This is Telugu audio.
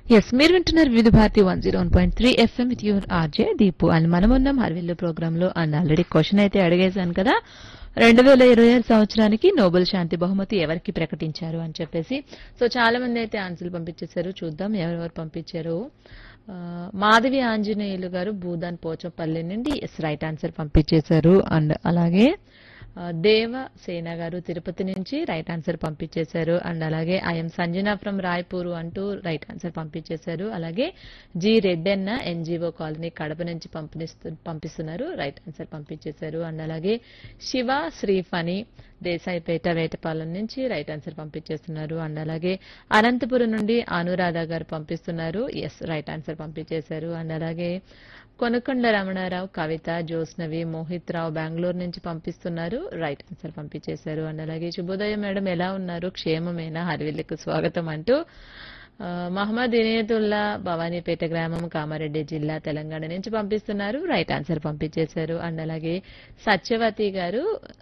ఎస్ మీరు వింటున్నారు Vividh Bharati one zero one point three FM with your RJ Deepu and మనం ఉన్నాం హర్విల్లు ప్రోగ్రామ్ లో అండ్ ఆల్రెడీ క్వశ్చన్ అయితే అడిగేశాను కదా రెండు వేల ఇరవై ఆరు సంవత్సరానికి నోబెల్ శాంతి బహుమతి ఎవరికి ప్రకటించారు అని చెప్పేసి సో చాలా మంది అయితే ఆన్సర్లు పంపించేశారు చూద్దాం ఎవరెవరు పంపించారు ఆ, మాధవి ఆంజనేయులు గారు భూదాన్ పోచంపల్లి నుండి ఎస్ రైట్ ఆన్సర్ పంపించేశారు అండ్ అలాగే ఆ, దేవ సేన గారు తిరుపతి నుంచి రైట్ ఆన్సర్ పంపించేశారు అండ్ అలాగే ఐఎం సంజన ఫ్రమ్ రాయ్పూర్ అంటూ రైట్ ఆన్సర్ పంపించేశారు అలాగే G Reddenna NGO colony Kadapa నుంచి పంపిస్తు పంపిస్తున్నారు రైట్ ఆన్సర్ పంపించేశారు అండ్ అలాగే శివ శ్రీఫణి దేశాయిపేట వేటపాలెం నుంచి రైట్ ఆన్సర్ పంపించేస్తున్నారు అండ్ అలాగే అనంతపురం నుండి అనురాధ గారు పంపిస్తున్నారు ఎస్ రైట్ ఆన్సర్ పంపించేశారు అండ్ అలాగే కొనకొండ రమణారావు కవిత జోస్నవి మోహిత్ రావు బెంగళూరు నుంచి పంపిస్తున్నారు రైట్ ఆన్సర్ పంపించేశారు అండ్ అలాగే శుభోదయం మేడం ఎలా ఉన్నారు క్షేమమేనా హరివిల్లుకు స్వాగతం అంటూ ఆ, మహమ్మద్ ఇనేతుల్లా భవానీపేట గ్రామం కామారెడ్డి జిల్లా తెలంగాణ నుంచి పంపిస్తున్నారు రైట్ ఆన్సర్ పంపించేశారు అండ్ అలాగే సత్యవతి గారు